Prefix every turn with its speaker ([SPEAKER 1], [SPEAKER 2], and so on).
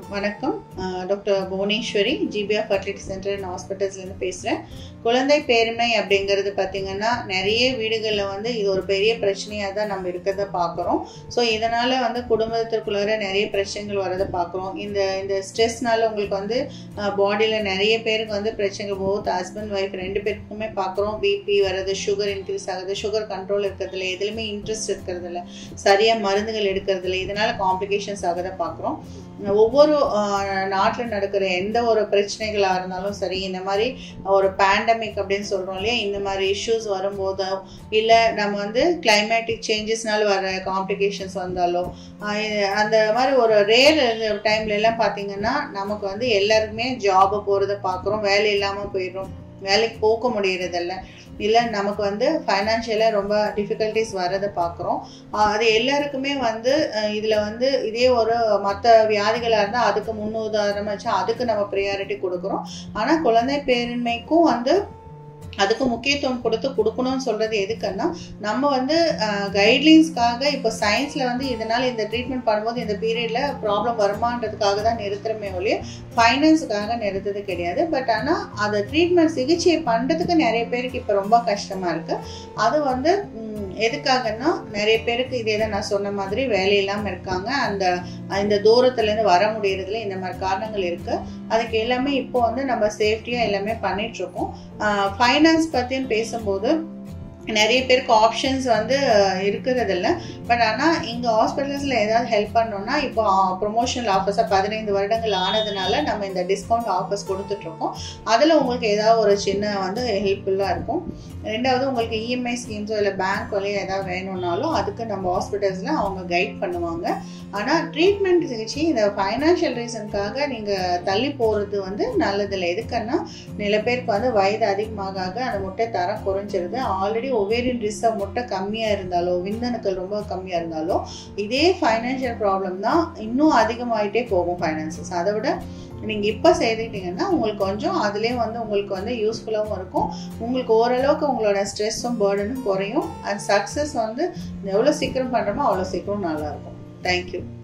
[SPEAKER 1] வணக்கம் doctor Bhuvaneswari GBR fertility centre and ஹாஸ்பிட்டல்ஸ்லேருந்து பேசுகிறேன் குழந்தை பேரின்மை அப்படிங்கிறது பார்த்திங்கன்னா நிறைய வீடுகளில் வந்து இது ஒரு பெரிய பிரச்சனையாக தான் நம்ம இருக்கிறத பார்க்குறோம் ஸோ இதனால் வந்து குடும்பத்திற்குள்ளார நிறைய பிரச்சனைகள் வரதை பார்க்குறோம் இந்த இந்த ஸ்ட்ரெஸ்னால உங்களுக்கு வந்து பாடியில் நிறைய பேருக்கு வந்து பிரச்சனைகள் போத் ஹஸ்பண்ட் ஒய்ஃப் ரெண்டு பேருக்குமே பார்க்குறோம் பிபி வர்றது சுகர் இன்க்ரீஸ் ஆகுது சுகர் கண்ட்ரோல் இருக்கிறதுல எதுலையுமே இன்ட்ரெஸ்ட் இருக்கிறதில்ல சரியாக மருந்துகள் எடுக்கிறதில்ல இதனால் காம்ப்ளிகேஷன்ஸ் ஆகதை பார்க்குறோம் ஒவ்வொரு நாட்டில் நடக்கிற எந்த ஒரு பிரச்சனைகளாக இருந்தாலும் சரி இந்த மாதிரி ஒரு பேண்டமிக் அப்படின்னு சொல்கிறோம் இல்லையா இந்த மாதிரி இஷ்யூஸ் வரும்போதோ இல்லை நம்ம வந்து கிளைமேட்டிக் சேஞ்சஸ்னால வர காம்ப்ளிகேஷன்ஸ் வந்தாலோ அந்த மாதிரி ஒரு ரேர் டைம்ல எல்லாம் பார்த்தீங்கன்னா நமக்கு வந்து எல்லாருக்குமே ஜாபை போகிறத பார்க்குறோம் வேலை இல்லாமல் போயிடும் வேலைக்கு போக முடியறதில்ல இல்லை நமக்கு வந்து ஃபைனான்ஷியலாக ரொம்ப டிஃபிகல்ட்டிஸ் வரதை பார்க்குறோம் அது எல்லாருக்குமே வந்து இதில் வந்து இதே ஒரு மற்ற வியாதிகளாக இருந்தால் அதுக்கு முன்னுதாரணமாக வச்சு அதுக்கு நம்ம ப்ரியாரிட்டி கொடுக்குறோம் ஆனால் குழந்தை பேரின்மைக்கும் வந்து அதுக்கு முக்கியத்துவம் கொடுத்து கொடுக்கணும்னு சொல்றது எதுக்குன்னா நம்ம வந்து கைட்லைன்ஸ்க்காக இப்போ சயின்ஸ்ல வந்து இதனால இந்த ட்ரீட்மெண்ட் பண்ணும்போது இந்த பீரியட்ல ப்ராப்ளம் வருமானதுக்காக தான் நிறுத்துறமே ஒழிய ஃபைனான்ஸுக்காக நிறுத்தது கிடையாது பட் ஆனால் அதை ட்ரீட்மெண்ட் சிகிச்சையை பண்ணுறதுக்கு நிறைய பேருக்கு இப்போ ரொம்ப கஷ்டமா இருக்கு அது வந்து எதுக்காகன்னா நிறைய பேருக்கு இதே தான் நான் சொன்ன மாதிரி வேலை இல்லாமல் இருக்காங்க அந்த இந்த தூரத்துலேருந்து வர முடியறதுல இந்த மாதிரி காரணங்கள் இருக்கு அதுக்கு எல்லாமே இப்போ வந்து நம்ம சேஃப்டியாக எல்லாமே பண்ணிட்டு இருக்கோம் ஃபைனான்ஸ் பற்றியும் பேசும்போது நிறைய பேருக்கு ஆப்ஷன்ஸ் வந்து இருக்கிறது இல்லை பட் ஆனால் இங்கே ஹாஸ்பிட்டல்ஸில் ஏதாவது ஹெல்ப் பண்ணோம்னா இப்போ ப்ரொமோஷனல் ஆஃபர்ஸாக பதினைந்து வருடங்கள் ஆனதுனால நம்ம இந்த டிஸ்கவுண்ட் ஆஃபர்ஸ் கொடுத்துட்ருக்கோம் அதில் உங்களுக்கு ஏதாவது ஒரு சின்ன வந்து ஹெல்ப்ஃபுல்லாக இருக்கும் ரெண்டாவது உங்களுக்கு இஎம்ஐ ஸ்கீம்ஸோ இல்லை பேங்க் வழியாக ஏதாவது வேணும்னாலும் அதுக்கு நம்ம ஹாஸ்பிட்டல்ஸில் அவங்க கைட் பண்ணுவாங்க ஆனால் ட்ரீட்மெண்ட் சிகிச்சை இந்த ஃபைனான்ஷியல் ரீசனுக்காக நீங்கள் தள்ளி போகிறது வந்து நல்லதில்லை எதுக்குன்னா நில பேருக்கு வந்து வயது அதிகமாக அந்த முட்டை தரம் குறைஞ்சிருது ஆல்ரெடி ஒவேரியன் ரிசர்வ் முட்டை கம்மியாக இருந்தாலோ விந்தணுக்கள் ரொம்ப கம்மியாக இருந்தாலோ இதே ஃபைனான்ஷியல் ப்ராப்ளம் தான் இன்னும் அதிகமாகிட்டே போகும் ஃபைனான்சஸ் அதை விட நீங்கள் இப்போ செய்துக்கிட்டீங்கன்னா உங்களுக்கு கொஞ்சம் அதுலேயே வந்து உங்களுக்கு வந்து யூஸ்ஃபுல்லாகவும் இருக்கும் உங்களுக்கு ஓரளவுக்கு உங்களோட ஸ்ட்ரெஸ்ஸும் பேர்டனும் குறையும் அண்ட் சக்ஸஸ் வந்து எவ்வளோ சீக்கிரம் பண்ணுறோமோ அவ்வளோ சீக்கிரம் நல்லாயிருக்கும் தேங்க்யூ